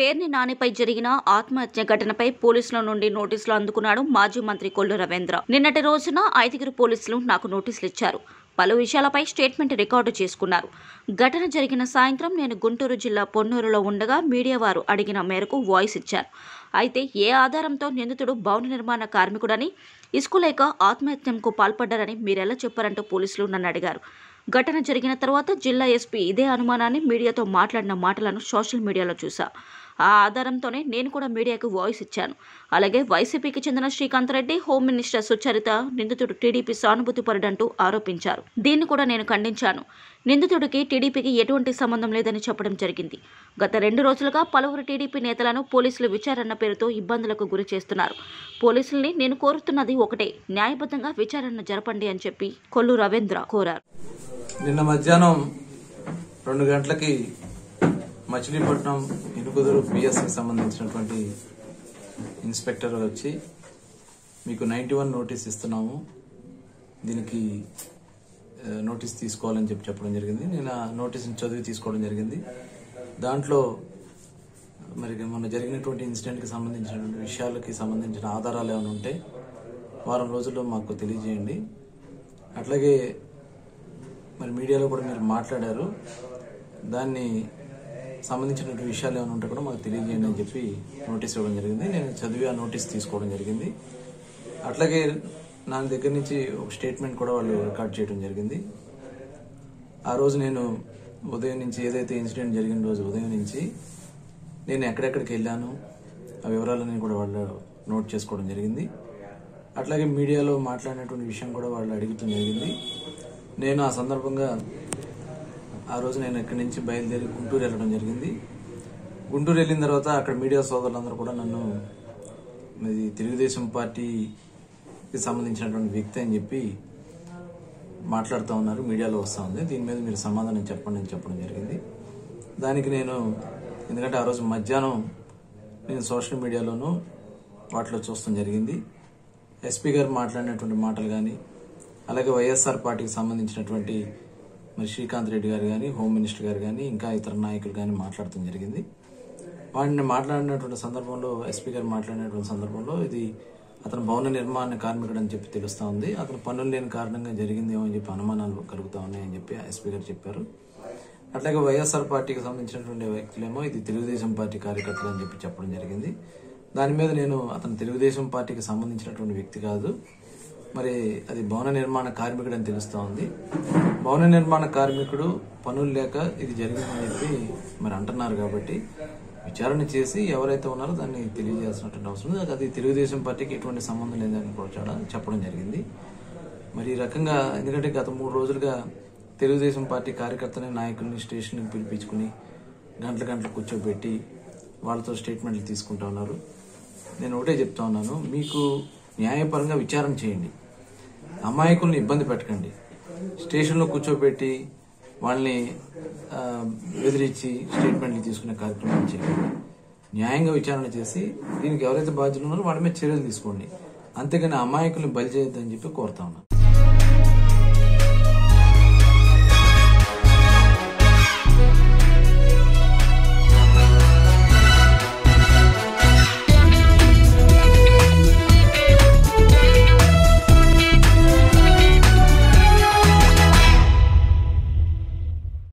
పేర్ని నానిపై జరిగిన ఆత్మహత్య ఘటనపై పోలీసుల నుండి నోటీసులు అందుకున్నాడు మాజీ మంత్రి కొల్లు రవీంద్ర నిన్నటి రోజున ఐదుగురు పోలీసులు నాకు నోటీసులు ఇచ్చారు పలు విషయాలపై స్టేట్మెంట్ రికార్డు చేసుకున్నారు ఘటన జరిగిన సాయంత్రం నేను గుంటూరు జిల్లా పొన్నూరులో ఉండగా మీడియా వారు అడిగిన మేరకు వాయిస్ ఇచ్చాను అయితే ఏ ఆధారంతో నిందితుడు భవన నిర్మాణ కార్మికుడని ఇసుక లేక ఆత్మహత్యంకు పాల్పడ్డారని మీరెలా చెప్పారంటూ పోలీసులు నన్ను అడిగారు ఘటన జరిగిన తర్వాత జిల్లా ఎస్పీ ఇదే అనుమానాన్ని మీడియాతో మాట్లాడిన మాటలను సోషల్ మీడియాలో చూసా ఆ ఆధారంతోనే నేను కూడా మీడియాకు వాయిస్ ఇచ్చాను అలాగే వైసీపీకి చెందిన శ్రీకాంత్ రెడ్డి హోమ్ మినిస్టర్ సుచరిత నిందితుడు టీడీపీ సానుభూతి పరుడంటూ ఆరోపించారు దీన్ని కూడా నేను ఖండించాను నిందితుడికి టీడీపీకి ఎటువంటి సంబంధం లేదని చెప్పడం జరిగింది గత రెండు రోజులుగా పలువురు టీడీపీ నేతలను పోలీసులు విచారణ పేరుతో ఇబ్బందులకు గురి చేస్తున్నారు పోలీసుల్ని నేను కోరుతున్నది ఒకటే న్యాయబద్ధంగా విచారణ జరపండి అని చెప్పి కొల్లు రవీంద్ర కోరారు నిన్న మధ్యాహ్నం రెండు గంటలకి మచిలీపట్నం ఇనుకుదురు పిఎస్కి సంబంధించినటువంటి ఇన్స్పెక్టర్ వచ్చి మీకు నైంటీ వన్ నోటీస్ ఇస్తున్నాము దీనికి ఆ, నోటీస్ తీసుకోవాలని చెప్పి చెప్పడం జరిగింది నేను ఆ నోటీస్ని చదివి తీసుకోవడం జరిగింది దాంట్లో మరి మొన్న జరిగినటువంటి ఇన్సిడెంట్కి సంబంధించినటువంటి విషయాలకి సంబంధించిన ఆధారాలు ఏమైనా ఉంటే వారం రోజుల్లో మాకు తెలియజేయండి అట్లాగే మరి మీడియాలో కూడా మీరు మాట్లాడారు దాన్ని సంబంధించినటువంటి విషయాలు ఏమైనా ఉంటే కూడా మాకు తెలియజేయండి అని చెప్పి నోటీస్ ఇవ్వడం జరిగింది నేను చదివి ఆ నోటీస్ తీసుకోవడం జరిగింది అట్లాగే నా దగ్గర నుంచి ఒక స్టేట్మెంట్ కూడా వాళ్ళు రికార్డ్ చేయడం జరిగింది ఆ రోజు నేను ఉదయం నుంచి ఏదైతే ఇన్సిడెంట్ జరిగిన రోజు ఉదయం నుంచి నేను ఎక్కడెక్కడికి వెళ్ళాను ఆ వివరాలన్నీ కూడా వాళ్ళు నోట్ చేసుకోవడం జరిగింది అట్లాగే మీడియాలో మాట్లాడినటువంటి విషయం కూడా వాళ్ళు అడుగుతూ జరిగింది నేను ఆ సందర్భంగా ఆ రోజు నేను ఇక్కడి నుంచి బయలుదేరి గుంటూరు వెళ్ళడం జరిగింది గుంటూరు వెళ్ళిన తర్వాత అక్కడ మీడియా సోదరులందరూ కూడా నన్ను ఇది తెలుగుదేశం పార్టీకి సంబంధించినటువంటి వ్యక్తి అని చెప్పి మాట్లాడుతూ ఉన్నారు మీడియాలో వస్తూ ఉంది దీని మీద మీరు సమాధానం చెప్పండి అని చెప్పడం జరిగింది దానికి నేను ఎందుకంటే ఆ రోజు మధ్యాహ్నం నేను సోషల్ మీడియాలోనూ వాటిలో చూస్తాం జరిగింది ఎస్పీ గారు మాట్లాడినటువంటి మాటలు కానీ అలాగే వైఎస్ఆర్ పార్టీకి సంబంధించినటువంటి మరి శ్రీకాంత్ రెడ్డి గారు కానీ హోమ్ మినిస్టర్ గారు కానీ ఇంకా ఇతర నాయకులు కానీ మాట్లాడటం జరిగింది వాడిని మాట్లాడినటువంటి సందర్భంలో ఎస్పీ గారు మాట్లాడినటువంటి సందర్భంలో ఇది అతను భవన నిర్మాణ కార్మికుడు అని చెప్పి తెలుస్తా ఉంది అతను పనులు లేని కారణంగా జరిగిందేమో అని చెప్పి అనుమానాలు కలుగుతా ఉన్నాయని చెప్పి ఎస్పీ గారు చెప్పారు అట్లాగే వైఎస్ఆర్ పార్టీకి సంబంధించినటువంటి వ్యక్తులేమో ఇది తెలుగుదేశం పార్టీ కార్యకర్తలు అని చెప్పి చెప్పడం జరిగింది దాని మీద నేను అతను తెలుగుదేశం పార్టీకి సంబంధించినటువంటి వ్యక్తి కాదు మరి అది భవన నిర్మాణ కార్మికుడు అని తెలుస్తా ఉంది భవన నిర్మాణ కార్మికుడు పనులు లేక ఇది జరిగిందని చెప్పి మరి అంటున్నారు కాబట్టి విచారణ చేసి ఎవరైతే ఉన్నారో దాన్ని తెలియజేయాల్సినటువంటి అవసరం ఉంది అది తెలుగుదేశం పార్టీకి ఎటువంటి సంబంధం లేదని కూడా చాలా చెప్పడం జరిగింది మరి ఈ రకంగా ఎందుకంటే గత మూడు రోజులుగా తెలుగుదేశం పార్టీ కార్యకర్తని నాయకుల్ని స్టేషన్కి పిలిపించుకుని గంటల గంటలు కూర్చోబెట్టి వాళ్ళతో స్టేట్మెంట్లు తీసుకుంటా ఉన్నారు నేను ఒకటే చెప్తా ఉన్నాను మీకు న్యాయపరంగా విచారణ చేయండి అమాయకుల్ని ఇబ్బంది పెట్టకండి స్టేషన్లో కూర్చోబెట్టి వాళ్ళని ఆ, బెదిరించి స్టేట్మెంట్లు తీసుకునే కార్యక్రమం చేయండి న్యాయంగా విచారణ చేసి దీనికి ఎవరైతే బాధ్యులు ఉన్నారో వాళ్ళ మీద చర్యలు తీసుకోండి అంతేగాని అమాయకుల్ని బలి చేయొద్దని చెప్పి కోరుతా ఉన్నాను